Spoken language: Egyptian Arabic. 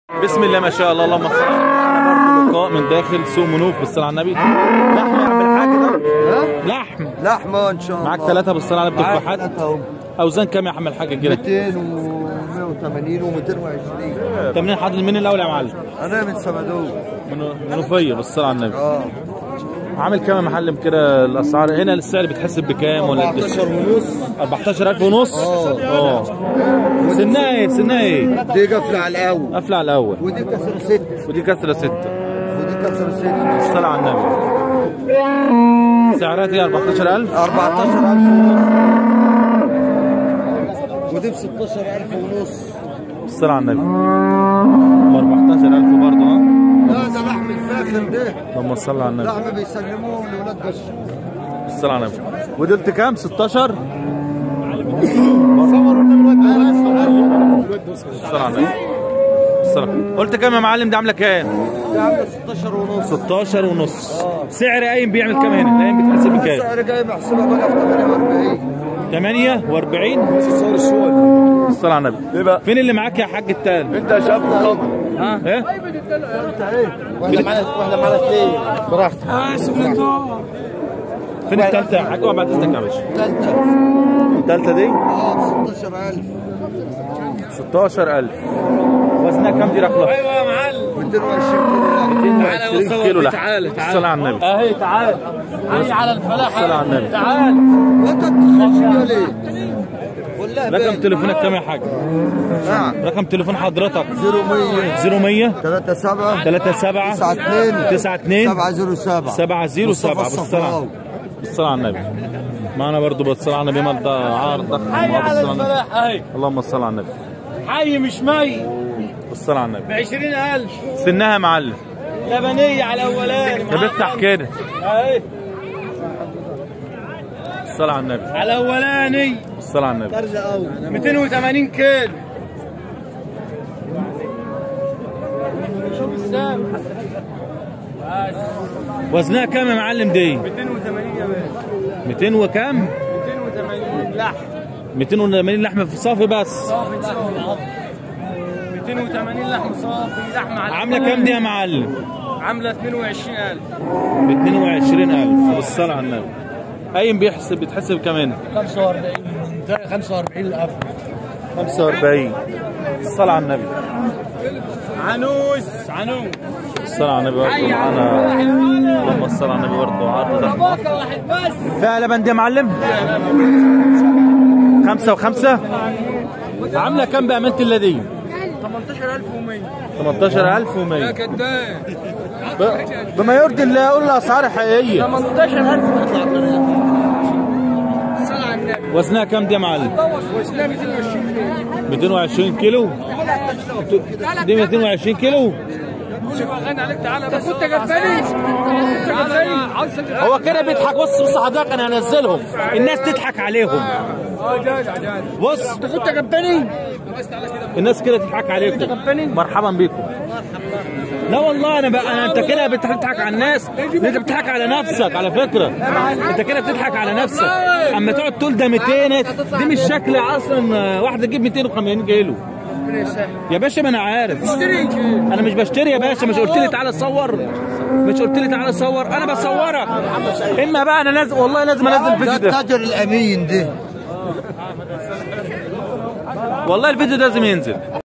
بسم الله ما شاء الله اللهم صل على برضه لقاء من داخل سوق منوف بالصلاه على النبي لحم يا عم الحاج ده ها؟ لحم لحمه ان شاء الله معاك ثلاثه بالصلاه على معاك بتفاحات ثلاثة اهو اوزان كام يا عم الحاج كده 200 و180 و220 انت منين حاضر منين الاول يا معلم انا من سمدوق من منوفيه بالصلاه على النبي اه عامل كام يا معلم كده الاسعار هنا السعر بيتحسب بكام ولا قد إيه؟ 14 ونص 14000 ونص اه سنها ايه سنها ايه دي قفله على الاول قافله على الاول ودي كسر ست ودي كسره سته ودي كسر ست الصلاه على النبي سعرها ايه 14000 14000 ونص ودي ب 16000 ونص الصلاه على النبي 14000 برضه ها لا ده لحم الفاخر ده اللهم صل على النبي لحم بيسلموه لاولاد بش الصلاه على النبي ودلت كام 16 الصلاه على النبي الصلاه قلت كام يا معلم دي عامله كام دي عامله 16 ونص 16 ونص سعر قايم بيعمل كام هنا قايم بيتحسب بكام السعر جاي محسوبه بقى في 48 48 صار الشغل الصلاه على النبي ليه بقى؟ فين اللي معاك يا حاج التاني انت شاب طب ها ايه واحنا معانا واحنا معانا اثنين براحتك فين التالتة يا حاج اوعى بعد اذنك يا باشا ثالثه التالتة دي اه ب 16000 16000 وزنها كام دي رقلة 220 كيلو 220 كيلو لحم تعال، تعال. الصلاة على النبي اهي تعال هي على الفلاح الصلاة على النبي تعال وانت تخش ليه؟ والله رقم تليفونك كام يا حاج نعم رقم تليفون حضرتك 0100 0100 37 37 92 92 707 707 مصطفى بالصلاة الصفراوي. بالصلاة على النبي معنا برضو بالصلاة على النبي مرضى عارض ضخم حي على بالصلاة على النبي الفلاح اهي اللهم صل على النبي حي مش مي بالصلاة على النبي ب 20000 سنها يا معلم لبنيه على الاولاني ده بيفتح كده اهي الصلاة على النبي على الاولاني الصلاة على النبي 280 كيلو شوف السام وزنها كام يا معلم دي 280 يا باشا 200 وكام 280 لحم 280 لحمة في صافي بس صافي لحم 280 لحم صافي لحم على عاملة كام دي يا معلم عامله 22000 ب 22000 بالصلاة على النبي قايم بيحسب بيتحسب كمان 45 45 الأف 45 الصلاة على النبي عنوس عنوس الصلاة على النبي برضه معانا اللهم صل على النبي برضه عرض ضخم باكر واحد بس فيها لبن دي يا معلم خمسة وخمسة عاملة كام بأمانة الله دي 18100 18100 كداب ب- بما يرضي الله يقول الأسعار حقيقية 18000 يطلع صلى على النبي وزنها كام دي يا معلم واسلام 220 كيلو 220 كيلو دي 220 كيلو شوف غني عليك تعالى بس كنت جباني تعالى عاوز هو كده بيضحك بص بص حضرتك انا هنزلهم الناس تضحك عليهم اه جدع جدع بص انت كنت جباني الناس كده تضحك عليكم مرحبا بيكم لا والله انا بقى أنا انت كده بتضحك على الناس انت بتضحك على نفسك على فكره انت كده بتضحك على نفسك اما تقعد تقول ده 200 دي مش شكل اصلا واحده تجيب 250 كيلو يا باشا ما انا عارف انا مش بشتري يا باشا مش قلت لي تعالى صور مش قلت لي تعالى صور انا بصورك اما بقى انا لازم والله لازم انزل ده الفيديو ده التاجر الامين ده والله الفيديو ده لازم ينزل